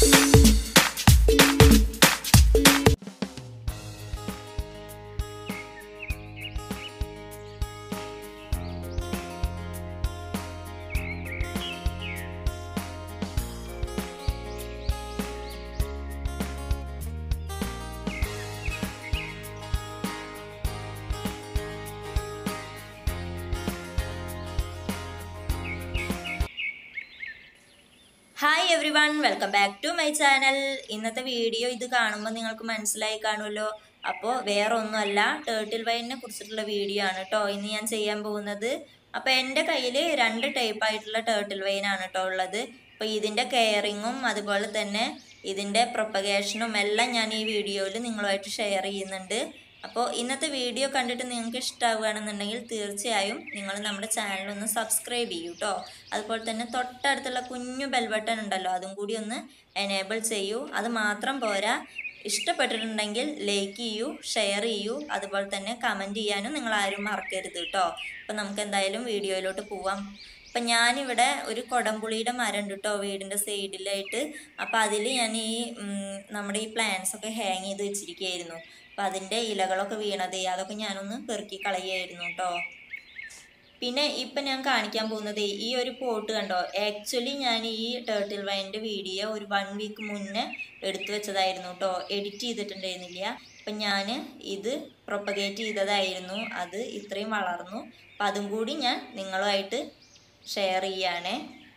hi everyone welcome back to my channel ഇന്നത്തെ video ഇത് കാണുമ്പോൾ നിങ്ങൾക്ക് മനസ്സിലായി കാണുമല്ലോ അപ്പോൾ വേറെ ഒന്നുമല്ല ടേർട്ടിൽ വൈനിനെ കുറിച്ചിട്ടുള്ള വീഡിയോ ആണ് കേട്ടോ ഇന്ന് ഞാൻ ചെയ്യാൻ പോകുന്നത് അപ്പോൾ എൻ്റെ കയ്യിൽ രണ്ട് ടൈപ്പ് ആയിട്ടുള്ള ടേർട്ടിൽ വൈനാണ് കേട്ടോ ഉള്ളത് അപ്പോൾ ഇതിൻ്റെ കെയറിങ്ങും അതുപോലെ തന്നെ ഇതിൻ്റെ പ്രൊപ്പഗേഷനും എല്ലാം ഞാൻ ഈ വീഡിയോയിൽ നിങ്ങളുമായിട്ട് ഷെയർ ചെയ്യുന്നുണ്ട് അപ്പോൾ ഇന്നത്തെ വീഡിയോ കണ്ടിട്ട് നിങ്ങൾക്ക് ഇഷ്ടമാവുകയാണെന്നുണ്ടെങ്കിൽ തീർച്ചയായും നിങ്ങൾ നമ്മുടെ ചാനൽ ഒന്ന് സബ്സ്ക്രൈബ് ചെയ്യൂ കേട്ടോ അതുപോലെ തന്നെ തൊട്ടടുത്തുള്ള കുഞ്ഞു ബെൽ ബട്ടൺ ഉണ്ടല്ലോ അതും കൂടി ഒന്ന് എനേബിൾ ചെയ്യൂ അത് മാത്രം പോരാ ഇഷ്ടപ്പെട്ടിട്ടുണ്ടെങ്കിൽ ലൈക്ക് ചെയ്യൂ ഷെയർ ചെയ്യൂ അതുപോലെ തന്നെ കമൻറ്റ് ചെയ്യാനും നിങ്ങൾ ആരും മറക്കരുത് കേട്ടോ അപ്പോൾ നമുക്ക് എന്തായാലും വീഡിയോയിലോട്ട് പോവാം അപ്പം ഞാനിവിടെ ഒരു കൊടംപുളിയുടെ മരം ഉണ്ട് കേട്ടോ വീടിൻ്റെ സൈഡിലായിട്ട് അപ്പോൾ അതിൽ ഞാൻ ഈ ഉം, നമ്മുടെ ഈ പ്ലാന്റ്സ് ഒക്കെ ഹാങ് ചെയ്ത് വെച്ചിരിക്കുകയായിരുന്നു അപ്പം അതിൻ്റെ ഇലകളൊക്കെ വീണത് അതൊക്കെ ഞാനൊന്ന് പെറുക്കി കളയായിരുന്നു കേട്ടോ പിന്നെ ഇപ്പം ഞാൻ കാണിക്കാൻ പോകുന്നത് ഈ ഒരു പോട്ട് കണ്ടോ ആക്ച്വലി ഞാൻ ഈ ടേർട്ടിൽ വൈൻ്റെ വീഡിയോ ഒരു വൺ വീക്ക് മുന്നേ എടുത്തു വെച്ചതായിരുന്നു കേട്ടോ എഡിറ്റ് ചെയ്തിട്ടുണ്ടായിരുന്നില്ല അപ്പം ഞാൻ ഇത് പ്രൊപ്പഗേറ്റ് ചെയ്തതായിരുന്നു അത് ഇത്രയും വളർന്നു അപ്പം അതും കൂടി ഞാൻ നിങ്ങളുമായിട്ട് ഷെയർ ചെയ്യുകയാണേ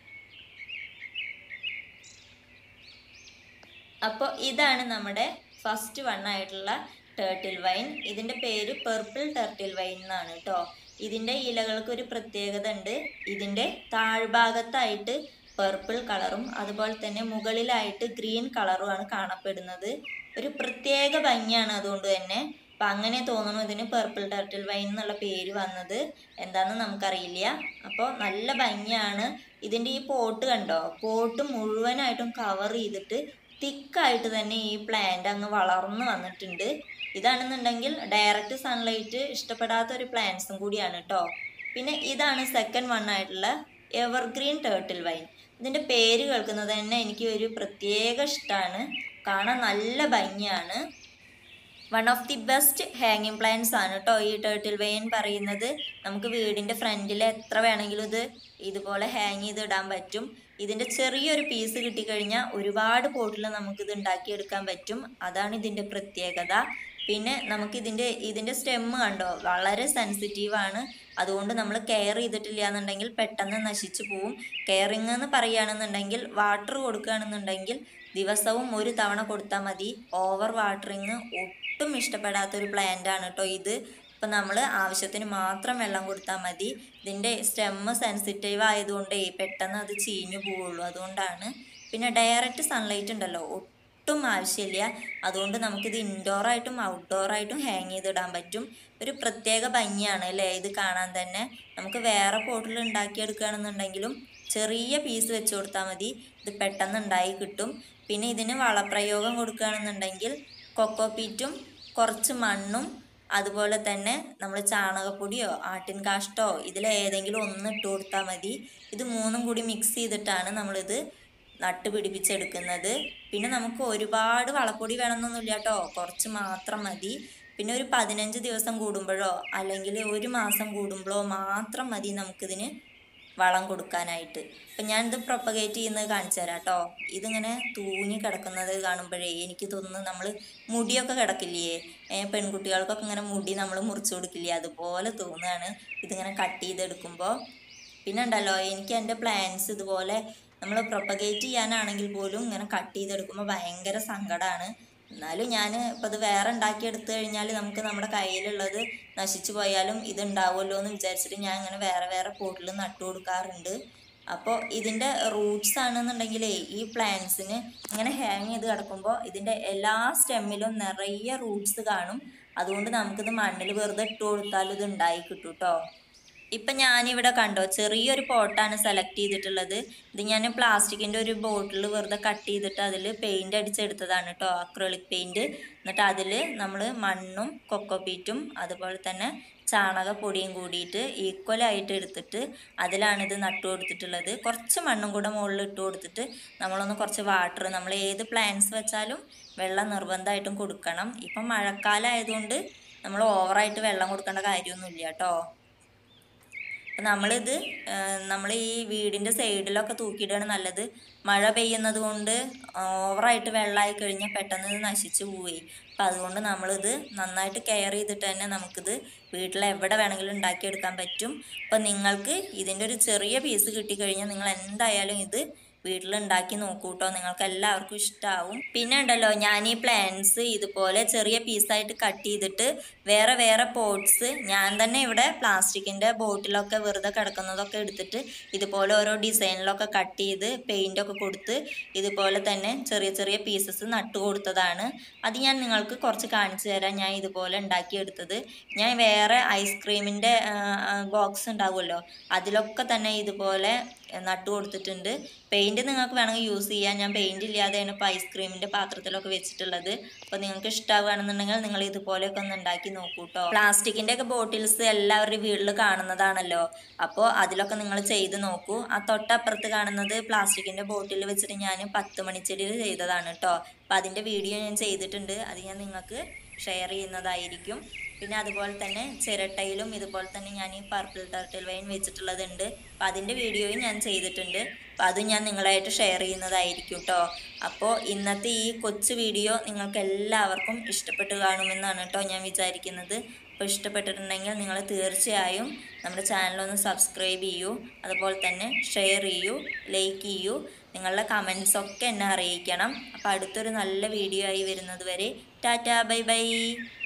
അപ്പോൾ ഇതാണ് നമ്മുടെ ഫസ്റ്റ് വൺ ആയിട്ടുള്ള ടേർട്ടിൽ വൈൻ ഇതിൻ്റെ പേര് പെർപ്പിൾ ടേർട്ടിൽ വൈൻ എന്നാണ് കേട്ടോ ഇതിൻ്റെ ഇലകൾക്ക് ഒരു പ്രത്യേകത ഉണ്ട് ഇതിൻ്റെ താഴ്ഭാഗത്തായിട്ട് പർപ്പിൾ കളറും അതുപോലെ തന്നെ മുകളിലായിട്ട് ഗ്രീൻ കളറുമാണ് കാണപ്പെടുന്നത് ഒരു പ്രത്യേക ഭംഗിയാണ് അതുകൊണ്ട് തന്നെ അപ്പം അങ്ങനെ തോന്നുന്നു ഇതിന് പർപ്പിൾ ടർട്ടിൽ വൈൻ എന്നുള്ള പേര് വന്നത് എന്താണെന്ന് നമുക്കറിയില്ല അപ്പോൾ നല്ല ഭംഗിയാണ് ഇതിൻ്റെ ഈ പോട്ട് കണ്ടോ പോട്ട് മുഴുവനായിട്ടും കവർ ചെയ്തിട്ട് തിക്കായിട്ട് തന്നെ ഈ പ്ലാന്റ് അങ്ങ് വളർന്നു വന്നിട്ടുണ്ട് ഇതാണെന്നുണ്ടെങ്കിൽ ഡയറക്റ്റ് സൺലൈറ്റ് ഇഷ്ടപ്പെടാത്ത ഒരു പ്ലാന്റ്സും കൂടിയാണ് കേട്ടോ പിന്നെ ഇതാണ് സെക്കൻഡ് വൺ ആയിട്ടുള്ള എവർഗ്രീൻ ടേർട്ടിൽ വൈൻ ഇതിൻ്റെ പേര് കേൾക്കുന്നത് തന്നെ എനിക്ക് ഒരു പ്രത്യേക ഇഷ്ടമാണ് കാണാൻ നല്ല ഭംഗിയാണ് വൺ ഓഫ് ദി ബെസ്റ്റ് ഹാങ്ങിങ് പ്ലാന്റ്സ് ആണ് കേട്ടോ ഈ ടേർട്ടിൽ വെയിൻ പറയുന്നത് നമുക്ക് വീടിൻ്റെ ഫ്രണ്ടിൽ എത്ര വേണമെങ്കിലും ഇത് ഇതുപോലെ ഹാങ് ചെയ്ത് ഇടാൻ പറ്റും ഇതിൻ്റെ ചെറിയൊരു പീസ് കിട്ടിക്കഴിഞ്ഞാൽ ഒരുപാട് പോട്ടിൽ നമുക്കിത് ഉണ്ടാക്കിയെടുക്കാൻ പറ്റും അതാണ് ഇതിൻ്റെ പ്രത്യേകത പിന്നെ നമുക്ക് ഇതിൻ്റെ ഇതിൻ്റെ സ്റ്റെമ്മ് കണ്ടോ വളരെ സെൻസിറ്റീവാണ് അതുകൊണ്ട് നമ്മൾ കെയർ ചെയ്തിട്ടില്ല എന്നുണ്ടെങ്കിൽ പെട്ടെന്ന് നശിച്ചു പോവും കെയറിങ് എന്ന് പറയുകയാണെന്നുണ്ടെങ്കിൽ വാട്ടർ കൊടുക്കുകയാണെന്നുണ്ടെങ്കിൽ ദിവസവും ഒരു തവണ കൊടുത്താൽ മതി ഓവർ വാട്ടറിങ് ഒട്ടും ഇഷ്ടപ്പെടാത്തൊരു പ്ലാന്റ് ആണ് കേട്ടോ ഇത് ഇപ്പം നമ്മൾ ആവശ്യത്തിന് മാത്രം വെള്ളം കൊടുത്താൽ മതി ഇതിൻ്റെ സ്റ്റെമ്മ് സെൻസിറ്റീവ് ആയതുകൊണ്ടേ പെട്ടെന്ന് അത് ചീഞ്ഞു പോവുള്ളൂ അതുകൊണ്ടാണ് പിന്നെ ഡയറക്റ്റ് സൺലൈറ്റ് ഉണ്ടല്ലോ ഒട്ടും ആവശ്യമില്ല അതുകൊണ്ട് നമുക്കിത് ഇൻഡോർ ആയിട്ടും ഔട്ട്ഡോർ ആയിട്ടും ഹാങ് ചെയ്തിടാൻ പറ്റും ഒരു പ്രത്യേക ഭംഗിയാണ് അല്ലേ ഇത് കാണാൻ തന്നെ നമുക്ക് വേറെ പോട്ടിൽ ഉണ്ടാക്കിയെടുക്കുകയാണെന്നുണ്ടെങ്കിലും ചെറിയ പീസ് വെച്ച് കൊടുത്താൽ മതി ഇത് പെട്ടെന്ന് ഉണ്ടായി കിട്ടും പിന്നെ ഇതിന് വളപ്രയോഗം കൊടുക്കുകയാണെന്നുണ്ടെങ്കിൽ കൊക്കോ പീറ്റും കുറച്ച് മണ്ണും അതുപോലെ തന്നെ നമ്മൾ ചാണകപ്പൊടിയോ ആട്ടിൻ കാഷ്ടോ ഇതിലേതെങ്കിലും ഒന്ന് ഇട്ട് കൊടുത്താൽ മതി ഇത് മൂന്നും കൂടി മിക്സ് ചെയ്തിട്ടാണ് നമ്മളിത് നട്ട് പിടിപ്പിച്ചെടുക്കുന്നത് പിന്നെ നമുക്ക് ഒരുപാട് വളപ്പൊടി വേണമെന്നൊന്നുമില്ല കേട്ടോ കുറച്ച് മാത്രം മതി പിന്നെ ഒരു പതിനഞ്ച് ദിവസം കൂടുമ്പോഴോ അല്ലെങ്കിൽ ഒരു മാസം കൂടുമ്പോഴോ മാത്രം മതി നമുക്കിതിന് വളം കൊടുക്കാനായിട്ട് അപ്പം ഞാനിത് പ്രൊപ്പഗേറ്റ് ചെയ്യുന്നത് കാണിച്ചു തരാം കേട്ടോ ഇതിങ്ങനെ തൂങ്ങി കിടക്കുന്നത് കാണുമ്പോഴേ എനിക്ക് തോന്നുന്നു നമ്മൾ മുടിയൊക്കെ കിടക്കില്ലേ ഏ, പെൺകുട്ടികൾക്കൊക്കെ ഇങ്ങനെ മുടി നമ്മൾ മുറിച്ചു കൊടുക്കില്ലേ അതുപോലെ തോന്നുകയാണ് ഇതിങ്ങനെ കട്ട് ചെയ്തെടുക്കുമ്പോൾ പിന്നെ ഉണ്ടല്ലോ എനിക്ക് എൻ്റെ പ്ലാൻസ് ഇതുപോലെ നമ്മൾ പ്രൊപ്പഗേറ്റ് ചെയ്യാനാണെങ്കിൽ പോലും ഇങ്ങനെ കട്ട് ചെയ്തെടുക്കുമ്പോൾ ഭയങ്കര സങ്കടമാണ് എന്നാലും ഞാൻ ഇപ്പോൾ ഇത് വേറെ ഉണ്ടാക്കി എടുത്തു കഴിഞ്ഞാൽ നമുക്ക് നമ്മുടെ കയ്യിലുള്ളത് നശിച്ചു പോയാലും ഇത് ഉണ്ടാവുമല്ലോ എന്ന് വിചാരിച്ചിട്ട് ഞാൻ ഇങ്ങനെ വേറെ വേറെ പോട്ടിൽ നട്ടു കൊടുക്കാറുണ്ട് അപ്പോൾ ഇതിൻ്റെ റൂട്ട്സ് ആണെന്നുണ്ടെങ്കിലേ ഈ പ്ലാന്റ്സിന് ഇങ്ങനെ ഹാങ് ചെയ്ത് കിടക്കുമ്പോൾ ഇതിൻ്റെ എല്ലാ സ്റ്റെമ്മിലും നിറയെ റൂട്ട്സ് കാണും അതുകൊണ്ട് നമുക്കിത് മണ്ണിൽ വെറുതെ ഇട്ട് കൊടുത്താലും ഇത് ഉണ്ടായി കിട്ടും കേട്ടോ ഇപ്പം ഞാനിവിടെ കണ്ടോ ചെറിയൊരു പോട്ടാണ് സെലക്ട് ചെയ്തിട്ടുള്ളത് ഇത് ഞാൻ പ്ലാസ്റ്റിക്കിൻ്റെ ഒരു ബോട്ടിൽ വെറുതെ കട്ട് ചെയ്തിട്ട് അതിൽ പെയിൻ്റ് അടിച്ചെടുത്തതാണ് കേട്ടോ അക്രോളിക് പെയിൻറ് എന്നിട്ട് അതിൽ നമ്മൾ മണ്ണും കൊക്കോപീറ്റും അതുപോലെ തന്നെ ചാണകപ്പൊടിയും കൂടിയിട്ട് ഈക്വലായിട്ട് എടുത്തിട്ട് അതിലാണ് ഇത് നട്ടു കൊടുത്തിട്ടുള്ളത് കുറച്ച് മണ്ണും കൂടെ മുകളിൽ ഇട്ട് കൊടുത്തിട്ട് നമ്മളൊന്ന് കുറച്ച് വാട്ടർ നമ്മൾ ഏത് പ്ലാന്റ്സ് വെച്ചാലും വെള്ളം നിർബന്ധമായിട്ടും കൊടുക്കണം ഇപ്പം മഴക്കാലം ആയതുകൊണ്ട് നമ്മൾ ഓവറായിട്ട് വെള്ളം കൊടുക്കേണ്ട കാര്യമൊന്നുമില്ല കേട്ടോ അപ്പം നമ്മളിത് നമ്മൾ ഈ വീടിൻ്റെ സൈഡിലൊക്കെ തൂക്കിയിടുകയാണ് നല്ലത് മഴ പെയ്യുന്നത് കൊണ്ട് ഓവറായിട്ട് വെള്ളമായി കഴിഞ്ഞാൽ പെട്ടെന്ന് ഇത് നശിച്ചു പോയി അപ്പം അതുകൊണ്ട് നമ്മളിത് നന്നായിട്ട് കെയർ ചെയ്തിട്ട് തന്നെ നമുക്കിത് വീട്ടിൽ എവിടെ വേണമെങ്കിലും ഉണ്ടാക്കിയെടുക്കാൻ പറ്റും അപ്പം നിങ്ങൾക്ക് ഇതിൻ്റെ ഒരു ചെറിയ പീസ് കിട്ടിക്കഴിഞ്ഞാൽ നിങ്ങൾ എന്തായാലും ഇത് വീട്ടിൽ ഉണ്ടാക്കി നോക്കൂ കേട്ടോ നിങ്ങൾക്ക് എല്ലാവർക്കും ഇഷ്ടമാവും പിന്നെ ഉണ്ടല്ലോ ഞാൻ ഈ പ്ലാന്റ്സ് ഇതുപോലെ ചെറിയ പീസായിട്ട് കട്ട് ചെയ്തിട്ട് വേറെ വേറെ പോട്ട്സ് ഞാൻ തന്നെ ഇവിടെ പ്ലാസ്റ്റിക്കിൻ്റെ ബോട്ടിലൊക്കെ വെറുതെ കിടക്കുന്നതൊക്കെ എടുത്തിട്ട് ഇതുപോലെ ഓരോ ഡിസൈനിലൊക്കെ കട്ട് ചെയ്ത് പെയിൻ്റൊക്കെ കൊടുത്ത് ഇതുപോലെ തന്നെ ചെറിയ ചെറിയ പീസസ് നട്ടു കൊടുത്തതാണ് അത് ഞാൻ നിങ്ങൾക്ക് കുറച്ച് കാണിച്ചു തരാം ഞാൻ ഇതുപോലെ ഉണ്ടാക്കിയെടുത്തത് ഞാൻ വേറെ ഐസ്ക്രീമിൻ്റെ ബോക്സ് ഉണ്ടാവുമല്ലോ അതിലൊക്കെ തന്നെ ഇതുപോലെ നട്ടു കൊടുത്തിട്ടുണ്ട് പെയിൻറ് നിങ്ങൾക്ക് വേണമെങ്കിൽ യൂസ് ചെയ്യാം ഞാൻ പെയിൻറ് ഇല്ലാതെയാണ് ഇപ്പോൾ ഐസ്ക്രീമിൻ്റെ പാത്രത്തിലൊക്കെ വെച്ചിട്ടുള്ളത് അപ്പോൾ നിങ്ങൾക്ക് ഇഷ്ടമാവുകയാണെന്നുണ്ടെങ്കിൽ നിങ്ങൾ ഇതുപോലെയൊക്കെ ഒന്ന് ഉണ്ടാക്കി നോക്കൂ കേട്ടോ പ്ലാസ്റ്റിക്കിൻ്റെ ഒക്കെ ബോട്ടിൽസ് എല്ലാവരുടെയും വീട്ടിൽ കാണുന്നതാണല്ലോ അപ്പോൾ അതിലൊക്കെ നിങ്ങൾ ചെയ്ത് നോക്കൂ ആ തൊട്ടപ്പുറത്ത് കാണുന്നത് പ്ലാസ്റ്റിക്കിൻ്റെ ബോട്ടിൽ വെച്ചിട്ട് ഞാൻ പത്ത് മണിച്ചെടിയിൽ ചെയ്തതാണ് കേട്ടോ അപ്പോൾ അതിൻ്റെ വീഡിയോ ഞാൻ ചെയ്തിട്ടുണ്ട് അത് ഞാൻ നിങ്ങൾക്ക് ഷെയർ ചെയ്യുന്നതായിരിക്കും പിന്നെ അതുപോലെ തന്നെ ചിരട്ടയിലും ഇതുപോലെ തന്നെ ഞാൻ ഈ പർപ്പിൾ ടർട്ടിൽ വൈൻ വെച്ചിട്ടുള്ളതുണ്ട് അപ്പോൾ അതിൻ്റെ വീഡിയോയും ഞാൻ ചെയ്തിട്ടുണ്ട് അപ്പോൾ അതും ഞാൻ നിങ്ങളായിട്ട് ഷെയർ ചെയ്യുന്നതായിരിക്കും കേട്ടോ അപ്പോൾ ഇന്നത്തെ ഈ കൊച്ചു വീഡിയോ നിങ്ങൾക്ക് എല്ലാവർക്കും ഇഷ്ടപ്പെട്ട് കാണുമെന്നാണ് കേട്ടോ ഞാൻ വിചാരിക്കുന്നത് അപ്പോൾ ഇഷ്ടപ്പെട്ടിട്ടുണ്ടെങ്കിൽ നിങ്ങൾ തീർച്ചയായും നമ്മുടെ ചാനലൊന്ന് സബ്സ്ക്രൈബ് ചെയ്യൂ അതുപോലെ തന്നെ ഷെയർ ചെയ്യൂ ലൈക്ക് ചെയ്യൂ നിങ്ങളുടെ കമൻസ് ഒക്കെ എന്നെ അറിയിക്കണം അപ്പോൾ അടുത്തൊരു നല്ല വീഡിയോ ആയി വരുന്നത് വരെ ടാറ്റാ ബൈ ബൈ